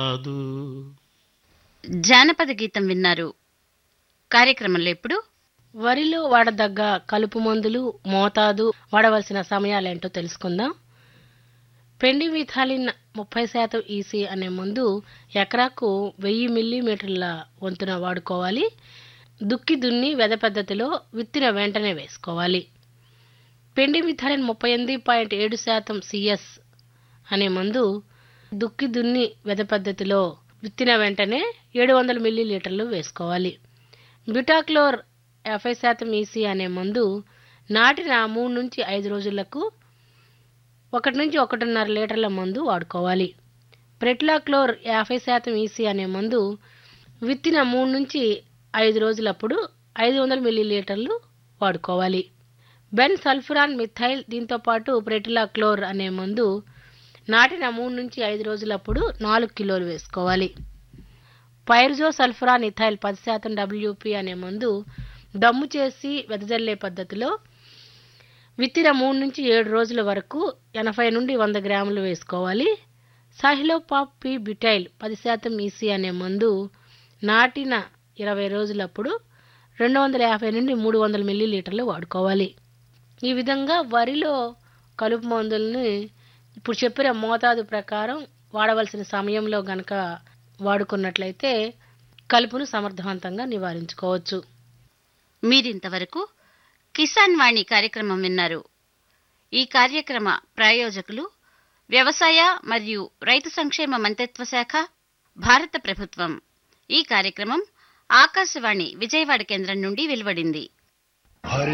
కాదు జానపద గీతం విన్నారు కార్యక్రమంలో ఇప్పుడు వరిలో వాడదగ్గ కలుపు మందులు మోతాదు వాడవలసిన సమయాలేంటో తెలుసుకుందాం పెండి మిథాలిన్ ముప్పై శాతం ఈసీ అనే మందు ఎకరాకు వెయ్యి మిల్లీమీటర్ల వంతున వాడుకోవాలి దుక్కి దున్ని వెద పద్ధతిలో విత్తిన వెంటనే వేసుకోవాలి పెండి మిథాలిన్ ముప్పై ఎనిమిది పాయింట్ ఏడు శాతం సిఎస్ అనే మందు దుక్కి దున్ని వెద పద్ధతిలో విత్తిన వెంటనే ఏడు వందల మిల్లీ లీటర్లు వేసుకోవాలి బ్యూటాక్లోర్ యాభై శాతం ఈసీ అనే మందు నాటిన మూడు నుంచి ఐదు రోజులకు ఒకటి నుంచి ఒకటిన్నర లీటర్ల మందు వాడుకోవాలి ప్రెట్లాక్లోర్ యాభై శాతం ఈసీ అనే మందు విత్తిన మూడు నుంచి ఐదు రోజులప్పుడు ఐదు వందల మిల్లీ లీటర్లు వాడుకోవాలి బెన్ సల్ఫురాన్ మిథైల్ దీంతో పాటు ప్రెటిలాక్లోర్ అనే మందు నాటిన మూడు నుంచి ఐదు రోజులప్పుడు నాలుగు కిలోలు వేసుకోవాలి పైర్జో సల్ఫరాన్ ఇథైల్ పది శాతం డబ్ల్యూపీ అనే మందు దమ్ము చేసి వెదజల్లే పద్ధతిలో విత్తిన మూడు నుంచి ఏడు రోజుల వరకు ఎనభై నుండి వంద గ్రాములు వేసుకోవాలి సాహిలోపాప్ పి బిటైల్ పది శాతం ఈసీ అనే మందు నాటిన ఇరవై రోజులప్పుడు రెండు వందల యాభై నుండి మూడు వందల మిల్లీ లీటర్లు వాడుకోవాలి ఈ విధంగా వరిలో కలుపు మందుల్ని ఇప్పుడు చెప్పిన మోతాదు ప్రకారం వాడవలసిన సమయంలో గనక వాడుకున్నట్లయితే కలుపును సమర్థవంతంగా నివారించుకోవచ్చు మీరింతవరకు కిసాన్ వాణి కార్యక్రమం విన్నారు ఈ కార్యక్రమ ప్రాయోజకులు వ్యవసాయ మరియు రైతు సంక్షేమ మంత్రిత్వ శాఖ భారత ప్రభుత్వం ఈ కార్యక్రమం ఆకాశవాణి విజయవాడ కేంద్రం నుండి వెలువడింది